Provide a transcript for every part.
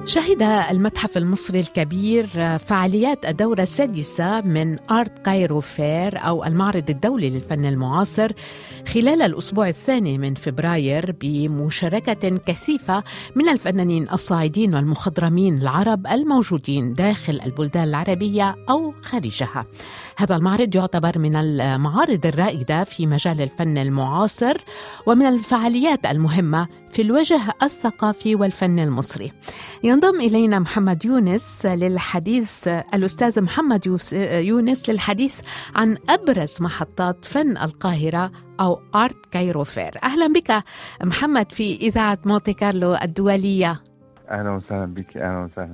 شهد المتحف المصري الكبير فعاليات الدورة السادسة من آرت كايرو فير أو المعرض الدولي للفن المعاصر خلال الأسبوع الثاني من فبراير بمشاركة كثيفة من الفنانين الصاعدين والمخضرمين العرب الموجودين داخل البلدان العربية أو خارجها هذا المعرض يعتبر من المعارض الرائدة في مجال الفن المعاصر ومن الفعاليات المهمة في الوجه الثقافي والفن المصري ينضم إلينا محمد يونس للحديث الأستاذ محمد يونس للحديث عن أبرز محطات فن القاهرة أو آرت كايرو فير أهلا بك محمد في إذاعة مونتي كارلو الدولية أهلا وسهلا بك أهلا وسهلا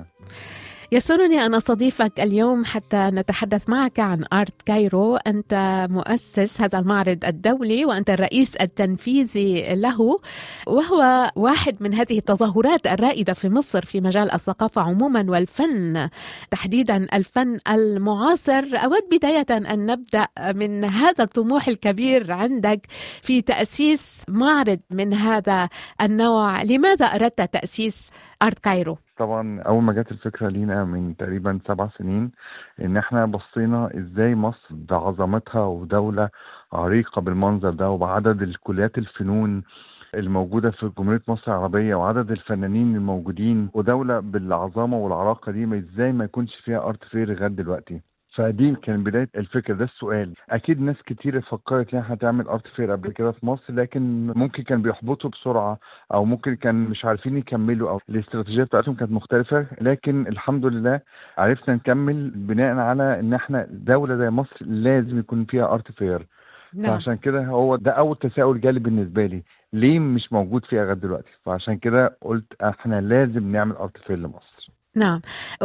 يسرني أن أستضيفك اليوم حتى نتحدث معك عن آرت كايرو أنت مؤسس هذا المعرض الدولي وأنت الرئيس التنفيذي له وهو واحد من هذه التظاهرات الرائدة في مصر في مجال الثقافة عموما والفن تحديدا الفن المعاصر أود بداية أن نبدأ من هذا الطموح الكبير عندك في تأسيس معرض من هذا النوع لماذا أردت تأسيس آرت كايرو؟ طبعا اول ما جت الفكره لينا من تقريبا سبع سنين ان احنا بصينا ازاي مصر بعظمتها ودوله عريقه بالمنظر ده وبعدد الكليات الفنون الموجودة في جمهورية مصر العربية وعدد الفنانين الموجودين ودولة بالعظامة والعراقة دي ازاي ما يكونش فيها ارت فير لغاية دلوقتي فدي كان بدايه الفكره ده السؤال اكيد ناس كتير فكرت انها هتعمل ارت فير قبل كده في مصر لكن ممكن كان بيحبطوا بسرعه او ممكن كان مش عارفين يكملوا او الاستراتيجيه بتاعتهم كانت مختلفه لكن الحمد لله عرفنا نكمل بناء على ان احنا دوله زي مصر لازم يكون فيها ارت فير نعم. فعشان كده هو ده اول تساؤل جالي بالنسبه لي ليه مش موجود فيها لغايه دلوقتي فعشان كده قلت احنا لازم نعمل ارت فير لمصر نعم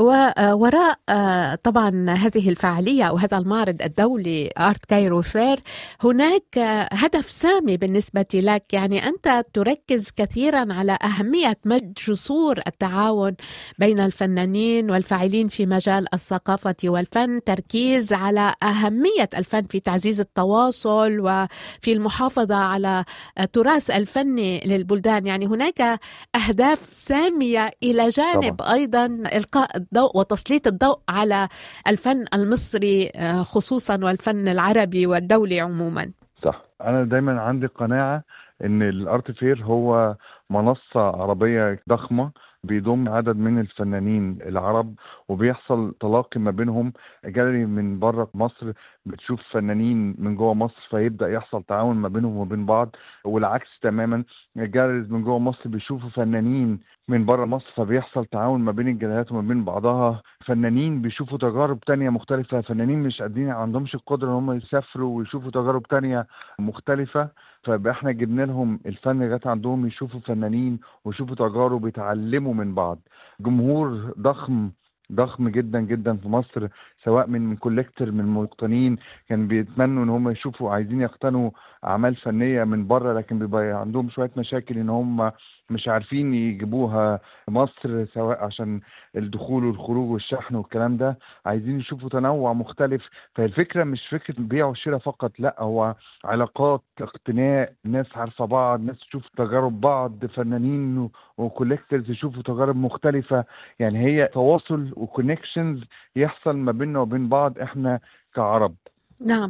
ووراء آه، طبعا هذه الفعالية أو هذا المعرض الدولي آرت كايرو فير هناك هدف سامي بالنسبة لك يعني أنت تركز كثيرا على أهمية مد جسور التعاون بين الفنانين والفاعلين في مجال الثقافة والفن تركيز على أهمية الفن في تعزيز التواصل وفي المحافظة على التراث الفني للبلدان يعني هناك أهداف سامية إلى جانب طبعا. أيضا إلقاء الضوء وتسليط الضوء على الفن المصري آه، خصوصا والفن العربي والدولي عموما صح أنا دايما عندي قناعة ان الارت فير هو منصة عربية ضخمة بيضم عدد من الفنانين العرب وبيحصل تلاقي ما بينهم جاليري من بره مصر بتشوف فنانين من جوه مصر فيبدا يحصل تعاون ما بينهم وبين بعض والعكس تماما الجاليريز من جوه مصر بيشوفوا فنانين من بره مصر فبيحصل تعاون ما بين الجاليريات وما بين بعضها فنانين بيشوفوا تجارب تانية مختلفة فنانين مش قادرين عندهمش القدرة ان هم يسافروا ويشوفوا تجارب تانية مختلفة فبقى احنا جبنا لهم الفن لغايه عندهم يشوفوا فنانين ويشوفوا تجارب ويتعلموا من بعض جمهور ضخم ضخم جدا جدا في مصر سواء من من كوليكتور من مقتنين كان بيتمنوا ان هم يشوفوا عايزين يقتنوا اعمال فنيه من بره لكن بيبقى عندهم شويه مشاكل ان هم مش عارفين يجيبوها مصر سواء عشان الدخول والخروج والشحن والكلام ده عايزين يشوفوا تنوع مختلف فالفكرة مش فكرة بيع وشراء فقط لا هو علاقات اقتناء ناس عارفة بعض ناس تشوف تجارب بعض فنانين وكوليكترز يشوفوا تجارب مختلفة يعني هي تواصل وكونكشنز يحصل ما بيننا وبين بعض احنا كعرب نعم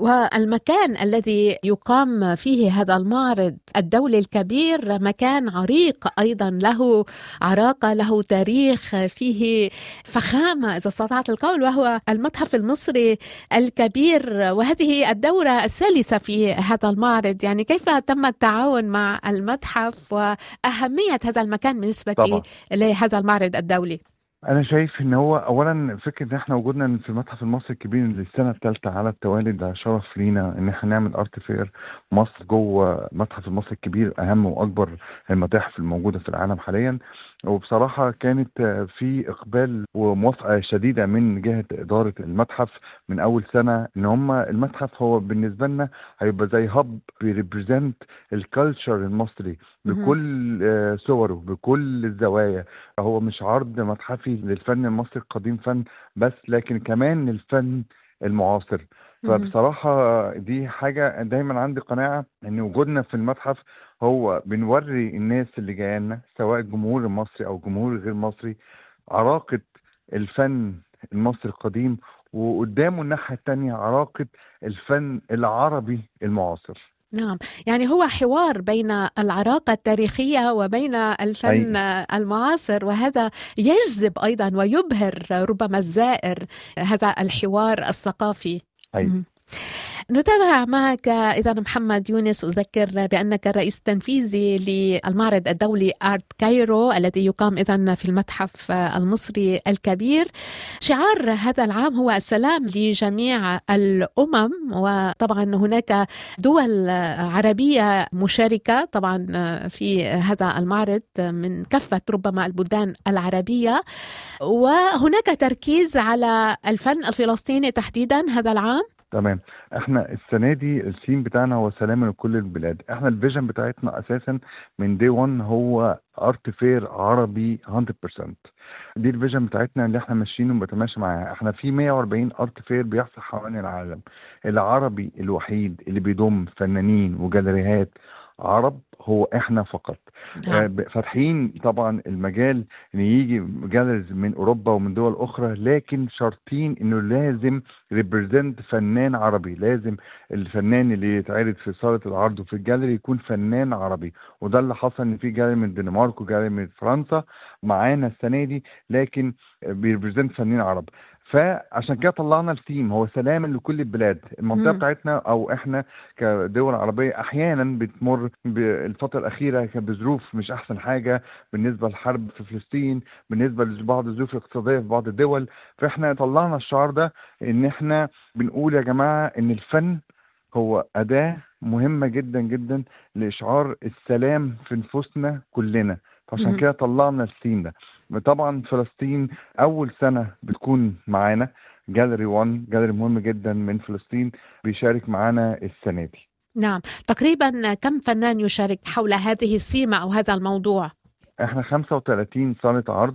والمكان الذي يقام فيه هذا المعرض الدولي الكبير مكان عريق ايضا له عراقه له تاريخ فيه فخامه اذا استطعت القول وهو المتحف المصري الكبير وهذه الدوره الثالثه في هذا المعرض يعني كيف تم التعاون مع المتحف واهميه هذا المكان بالنسبه طبعا. لهذا المعرض الدولي انا شايف ان هو اولا فكره ان احنا وجودنا في المتحف المصري الكبير للسنه الثالثه على التوالي ده شرف لينا ان احنا نعمل ارت فير مصر جوه المتحف المصري الكبير اهم واكبر المتاحف الموجوده في العالم حاليا وبصراحة كانت في إقبال وموافقة شديدة من جهة إدارة المتحف من أول سنة إن هم المتحف هو بالنسبة لنا هيبقى زي هب بيريبريزنت الكالتشر المصري بكل آه، صوره بكل الزوايا هو مش عرض متحفي للفن المصري القديم فن بس لكن كمان الفن المعاصر فبصراحة دي حاجة دايما عندي قناعة ان وجودنا في المتحف هو بنوري الناس اللي جايه لنا سواء الجمهور المصري او الجمهور الغير مصري عراقة الفن المصري القديم وقدامه الناحية التانية عراقة الفن العربي المعاصر نعم يعني هو حوار بين العراقة التاريخية وبين الفن أي. المعاصر وهذا يجذب أيضا ويبهر ربما الزائر هذا الحوار الثقافي أي. نتابع معك إذا محمد يونس أذكر بأنك الرئيس التنفيذي للمعرض الدولي آرت كايرو الذي يقام إذا في المتحف المصري الكبير شعار هذا العام هو السلام لجميع الأمم وطبعا هناك دول عربية مشاركة طبعا في هذا المعرض من كافة ربما البلدان العربية وهناك تركيز على الفن الفلسطيني تحديدا هذا العام تمام احنا السنه دي الثيم بتاعنا هو سلام لكل البلاد احنا الفيجن بتاعتنا اساسا من دي 1 هو ارت فير عربي 100% دي الفيجن بتاعتنا اللي احنا ماشيين وبنتماشى معاها احنا في 140 ارت فير بيحصل حوالين العالم العربي الوحيد اللي بيضم فنانين وجاليريهات عرب هو احنا فقط نعم. فاتحين طبعا المجال ان يجي جالرز من اوروبا ومن دول اخرى لكن شرطين انه لازم ريبريزنت فنان عربي لازم الفنان اللي يتعرض في صاله العرض وفي الجاليري يكون فنان عربي وده اللي حصل ان في جاليري من الدنمارك وجاليري من فرنسا معانا السنه دي لكن بيريبريزنت فنانين عرب فعشان كده طلعنا الثيم هو سلام لكل البلاد المنطقه بتاعتنا او احنا كدول عربيه احيانا بتمر بالفتره الاخيره كانت بظروف مش احسن حاجه بالنسبه للحرب في فلسطين بالنسبه لبعض الظروف الاقتصاديه في بعض الدول فاحنا طلعنا الشعار ده ان احنا بنقول يا جماعه ان الفن هو اداه مهمه جدا جدا لاشعار السلام في نفوسنا كلنا فعشان كده طلعنا الثيم ده طبعا فلسطين اول سنه بتكون معانا جاليري 1 جاليري مهم جدا من فلسطين بيشارك معانا السنه دي نعم تقريبا كم فنان يشارك حول هذه السيمه او هذا الموضوع احنا 35 صاله عرض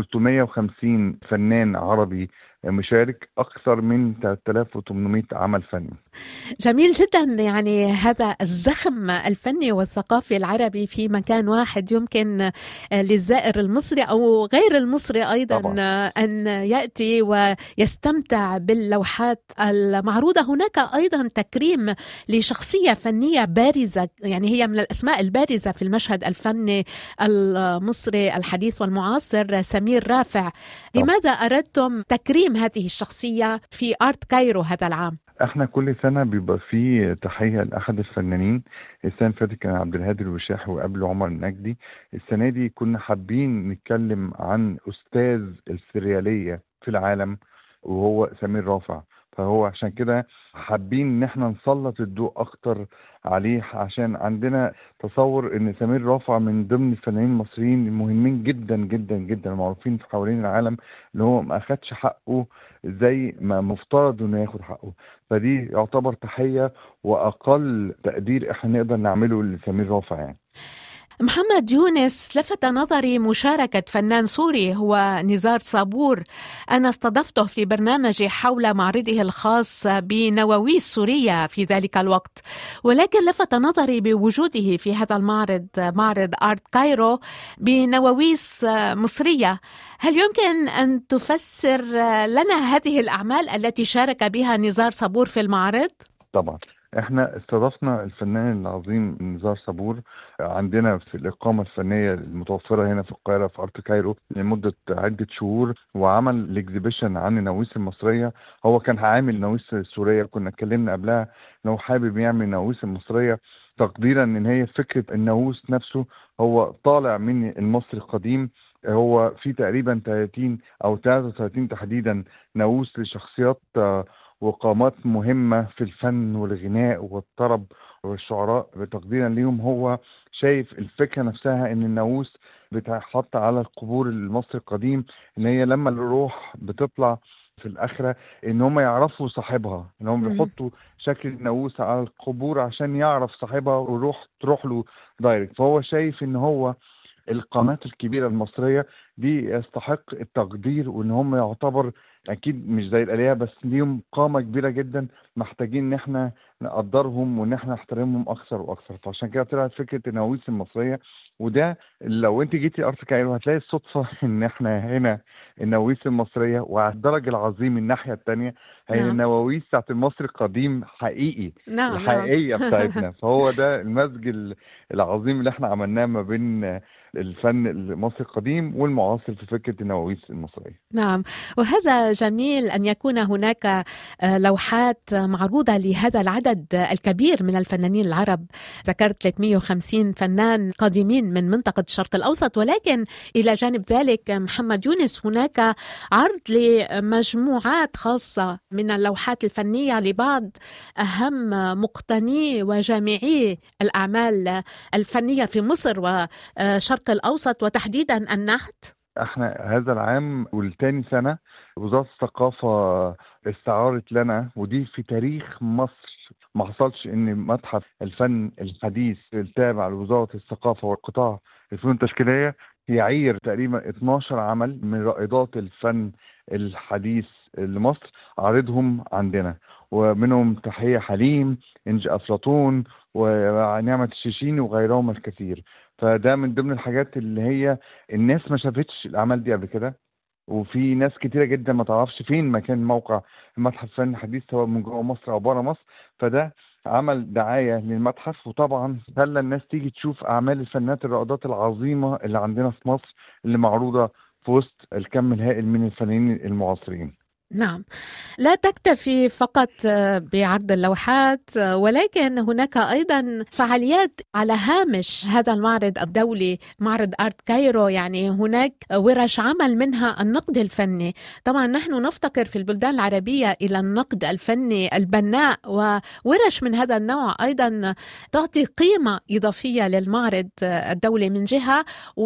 350 فنان عربي مشارك أكثر من 3800 عمل فني جميل جدا يعني هذا الزخم الفني والثقافي العربي في مكان واحد يمكن للزائر المصري أو غير المصري أيضا طبعا. أن يأتي ويستمتع باللوحات المعروضة هناك أيضا تكريم لشخصية فنية بارزة يعني هي من الأسماء البارزة في المشهد الفني المصري الحديث والمعاصر سمير رافع لماذا أردتم تكريم تقييم هذه الشخصية في آرت كايرو هذا العام؟ احنا كل سنة بيبقى في تحية لأحد الفنانين السنة اللي فاتت كان عبد الهادي الوشاحي وقبله عمر النجدي السنة دي كنا حابين نتكلم عن أستاذ السريالية في العالم وهو سمير رافع فهو عشان كده حابين ان احنا نسلط الضوء اكتر عليه عشان عندنا تصور ان سمير رافع من ضمن الفنانين المصريين المهمين جدا جدا جدا المعروفين في حوالين العالم اللي هو ما اخدش حقه زي ما مفترض انه ياخد حقه فدي يعتبر تحيه واقل تقدير احنا نقدر نعمله لسمير رافع يعني محمد يونس لفت نظري مشاركة فنان سوري هو نزار صابور أنا استضفته في برنامجي حول معرضه الخاص بنواويس سورية في ذلك الوقت ولكن لفت نظري بوجوده في هذا المعرض معرض آرت كايرو بنواويس مصرية هل يمكن أن تفسر لنا هذه الأعمال التي شارك بها نزار صابور في المعرض؟ طبعا احنا استضفنا الفنان العظيم نزار صبور عندنا في الإقامة الفنية المتوفرة هنا في القاهرة في أرت كايرو لمدة عدة شهور وعمل الاكزيبيشن عن النواويس المصرية هو كان عامل النواويس السورية كنا اتكلمنا قبلها إن هو حابب يعمل النواويس المصرية تقديرا ان هي فكره الناموس نفسه هو طالع من المصري القديم هو في تقريبا 30 او 33 تحديدا ناموس لشخصيات وقامات مهمة في الفن والغناء والطرب والشعراء تقديرا ليهم هو شايف الفكرة نفسها ان الناموس بتحط على القبور المصري القديم ان هي لما الروح بتطلع في الاخره ان هم يعرفوا صاحبها ان هم بيحطوا شكل الناموس على القبور عشان يعرف صاحبها والروح تروح له دايركت فهو شايف ان هو القامات الكبيره المصريه دي يستحق التقدير وان هم يعتبر اكيد مش زي الالهه بس ليهم قامه كبيره جدا محتاجين ان احنا نقدرهم وان احنا نحترمهم اكثر واكثر فعشان كده طلعت فكره النواويس المصريه وده لو انت جيتي ارض كايرو هتلاقي الصدفه ان احنا هنا النواويس المصريه وعلى الدرج العظيم الناحيه الثانيه هي نعم. النواويس بتاعت المصري القديم حقيقي نعم الحقيقيه نعم. بتاعتنا فهو ده المزج العظيم اللي احنا عملناه ما بين الفن المصري القديم والمعاصر في فكره النواويس المصريه. نعم وهذا جميل ان يكون هناك آه، لوحات معروضه لهذا العدد الكبير من الفنانين العرب ذكرت 350 فنان قادمين من منطقه الشرق الاوسط ولكن الى جانب ذلك محمد يونس هناك عرض لمجموعات خاصه من اللوحات الفنيه لبعض اهم مقتني وجامعي الاعمال الفنيه في مصر وشرق الشرق الأوسط وتحديدا النحت؟ احنا هذا العام والتاني سنة وزارة الثقافة استعارت لنا ودي في تاريخ مصر ما حصلش ان متحف الفن الحديث التابع لوزارة الثقافة والقطاع الفنون التشكيلية يعير تقريبا 12 عمل من رائدات الفن الحديث لمصر عارضهم عندنا ومنهم تحية حليم إنج أفلاطون ونعمة الشيشيني وغيرهم الكثير فده من ضمن الحاجات اللي هي الناس ما شافتش الاعمال دي قبل كده وفي ناس كتيره جدا ما تعرفش فين مكان موقع المتحف الفني الحديث سواء من جوه مصر او بره مصر فده عمل دعايه للمتحف وطبعا خلى الناس تيجي تشوف اعمال الفنانات الرائدات العظيمه اللي عندنا في مصر اللي معروضه في وسط الكم الهائل من الفنانين المعاصرين نعم لا تكتفي فقط بعرض اللوحات ولكن هناك ايضا فعاليات على هامش هذا المعرض الدولي معرض ارت كايرو يعني هناك ورش عمل منها النقد الفني طبعا نحن نفتقر في البلدان العربيه الى النقد الفني البناء وورش من هذا النوع ايضا تعطي قيمه اضافيه للمعرض الدولي من جهه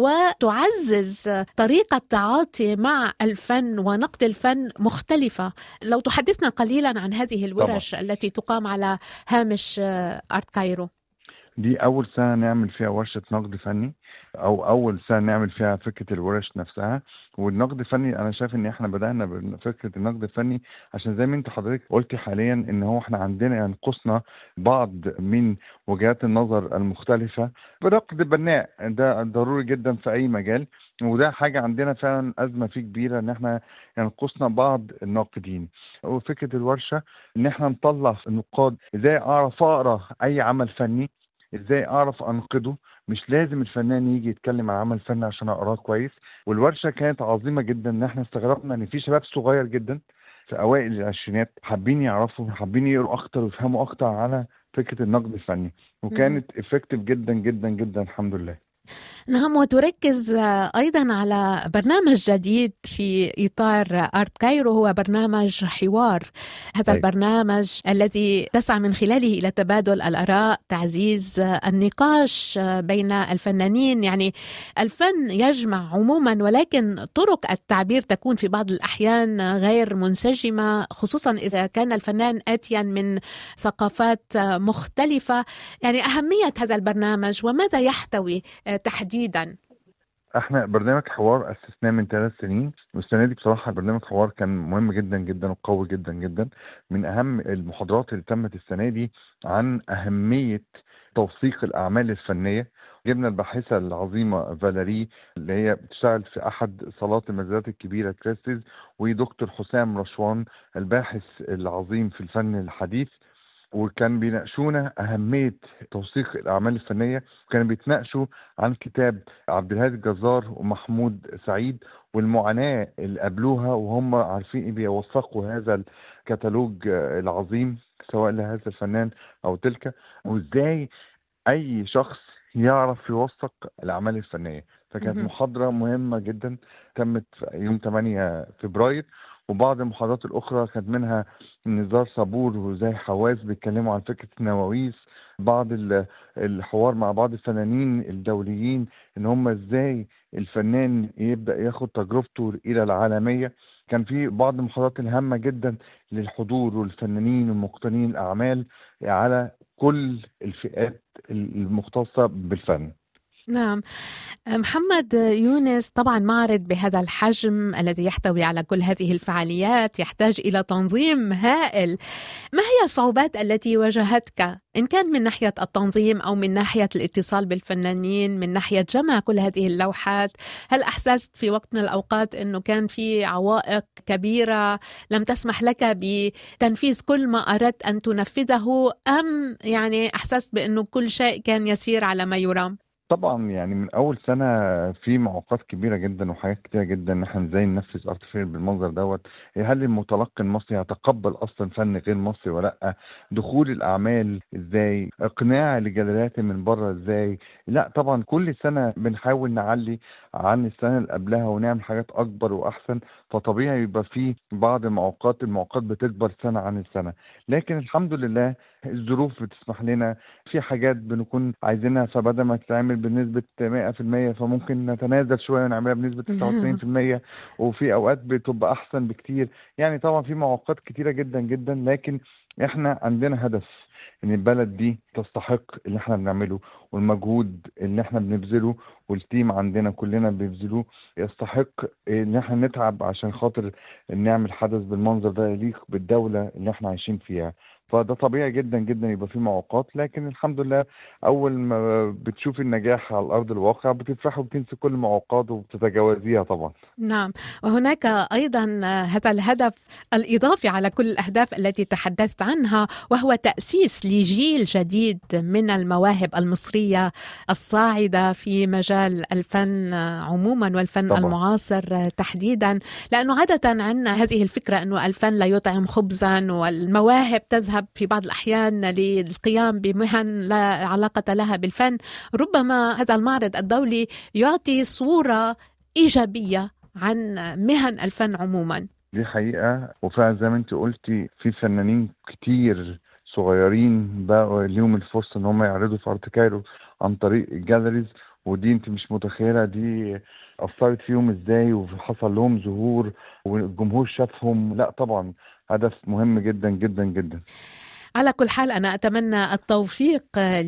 وتعزز طريقه التعاطي مع الفن ونقد الفن مختلف مختلفة لو تحدثنا قليلا عن هذه الورش طبعا. التي تقام على هامش آه، أرت كايرو دي أول سنة نعمل فيها ورشة نقد فني أو أول سنة نعمل فيها فكرة الورش نفسها والنقد الفني أنا شايف إن إحنا بدأنا بفكرة النقد الفني عشان زي ما أنت حضرتك قلتي حاليا إن هو إحنا عندنا ينقصنا بعض من وجهات النظر المختلفة بنقد بناء ده ضروري جدا في أي مجال وده حاجة عندنا فعلا أزمة فيه كبيرة إن إحنا ينقصنا بعض الناقدين وفكرة الورشة إن إحنا نطلع النقاد إزاي أعرف أقرأ أي عمل فني ازاي اعرف انقده مش لازم الفنان يجي يتكلم عن عمل فني عشان اقراه كويس والورشه كانت عظيمه جدا ان احنا استغربنا ان في شباب صغير جدا في اوائل العشرينات حابين يعرفوا حابين يقروا اكتر ويفهموا اكتر على فكره النقد الفني وكانت افكتيف جدا جدا جدا الحمد لله نعم وتركز ايضا على برنامج جديد في اطار ارت كايرو هو برنامج حوار هذا أي. البرنامج الذي تسعى من خلاله الى تبادل الاراء تعزيز النقاش بين الفنانين يعني الفن يجمع عموما ولكن طرق التعبير تكون في بعض الاحيان غير منسجمه خصوصا اذا كان الفنان اتيا من ثقافات مختلفه يعني اهميه هذا البرنامج وماذا يحتوي تحديدا احنا برنامج حوار اسسناه من ثلاث سنين والسنه دي بصراحه برنامج حوار كان مهم جدا جدا وقوي جدا جدا من اهم المحاضرات اللي تمت السنه دي عن اهميه توثيق الاعمال الفنيه جبنا الباحثة العظيمة فاليري اللي هي بتشتغل في أحد صالات المزادات الكبيرة كريستيز ودكتور حسام رشوان الباحث العظيم في الفن الحديث وكان بيناقشونا أهمية توثيق الأعمال الفنية وكانوا بيتناقشوا عن كتاب عبد الهادي الجزار ومحمود سعيد والمعاناة اللي قابلوها وهم عارفين إيه بيوثقوا هذا الكتالوج العظيم سواء لهذا الفنان أو تلك وإزاي أي شخص يعرف يوثق الأعمال الفنية فكانت محاضرة مهمة جدا تمت يوم 8 فبراير وبعض المحاضرات الأخرى كانت منها نزار صابور وزي حواس بيتكلموا عن فكرة النواويس بعض الحوار مع بعض الفنانين الدوليين ان هم ازاي الفنان يبدا ياخد تجربته الى العالميه كان في بعض المحاضرات الهامه جدا للحضور والفنانين ومقتنين الاعمال على كل الفئات المختصه بالفن نعم محمد يونس طبعا معرض بهذا الحجم الذي يحتوي على كل هذه الفعاليات يحتاج الى تنظيم هائل ما هي الصعوبات التي واجهتك ان كان من ناحيه التنظيم او من ناحيه الاتصال بالفنانين من ناحيه جمع كل هذه اللوحات هل احسست في وقت من الاوقات انه كان في عوائق كبيره لم تسمح لك بتنفيذ كل ما اردت ان تنفذه ام يعني احسست بانه كل شيء كان يسير على ما يرام طبعا يعني من اول سنه في معوقات كبيره جدا وحاجات كتيره جدا ان احنا ازاي ننفذ ارتفيل بالمنظر دوت هل المتلقي المصري هيتقبل اصلا فن غير مصري ولا لا دخول الاعمال ازاي اقناع الجاليريات من بره ازاي لا طبعا كل سنه بنحاول نعلي عن السنه اللي قبلها ونعمل حاجات اكبر واحسن فطبيعي يبقى في بعض المعوقات المعوقات بتكبر سنه عن السنه لكن الحمد لله الظروف بتسمح لنا في حاجات بنكون عايزينها فبدل ما تتعمل بنسبة 100% فممكن نتنازل شوية ونعملها بنسبة 99% وفي أوقات بتبقى أحسن بكتير يعني طبعا في معوقات كتيرة جدا جدا لكن احنا عندنا هدف ان البلد دي تستحق اللي احنا بنعمله والمجهود اللي احنا بنبذله والتيم عندنا كلنا بيبذلوه يستحق ان احنا نتعب عشان خاطر نعمل حدث بالمنظر ده يليق بالدوله اللي احنا عايشين فيها فده طبيعي جدا جدا يبقى فيه معوقات لكن الحمد لله اول ما بتشوف النجاح على ارض الواقع بتفرح وبتنسى كل المعوقات وبتتجاوزيها طبعا نعم وهناك ايضا هذا الهدف الاضافي على كل الاهداف التي تحدثت عنها وهو تاسيس لجيل جديد من المواهب المصريه الصاعده في مجال الفن عموما والفن طبعا. المعاصر تحديدا لانه عاده عندنا هذه الفكره انه الفن لا يطعم خبزا والمواهب تذهب تذهب في بعض الأحيان للقيام بمهن لا علاقة لها بالفن ربما هذا المعرض الدولي يعطي صورة إيجابية عن مهن الفن عموما دي حقيقة وفعلا زي ما انت قلتي في فنانين كتير صغيرين بقوا ليهم الفرصة ان هم يعرضوا في ارت كايرو عن طريق الجاليريز ودي انت مش متخيلة دي أثرت فيهم ازاي وحصل لهم ظهور والجمهور شافهم لا طبعا هدف مهم جدا جدا جدا على كل حال أنا أتمنى التوفيق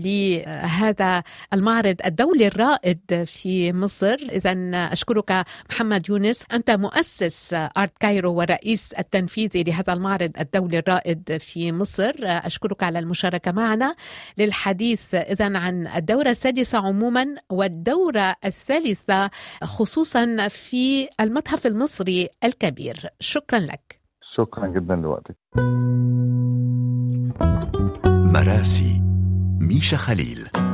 لهذا المعرض الدولي الرائد في مصر إذا أشكرك محمد يونس أنت مؤسس آرت كايرو والرئيس التنفيذي لهذا المعرض الدولي الرائد في مصر أشكرك على المشاركة معنا للحديث إذا عن الدورة السادسة عموما والدورة الثالثة خصوصا في المتحف المصري الكبير شكرا لك شكرا جدا لوقتك مراسي ميشا خليل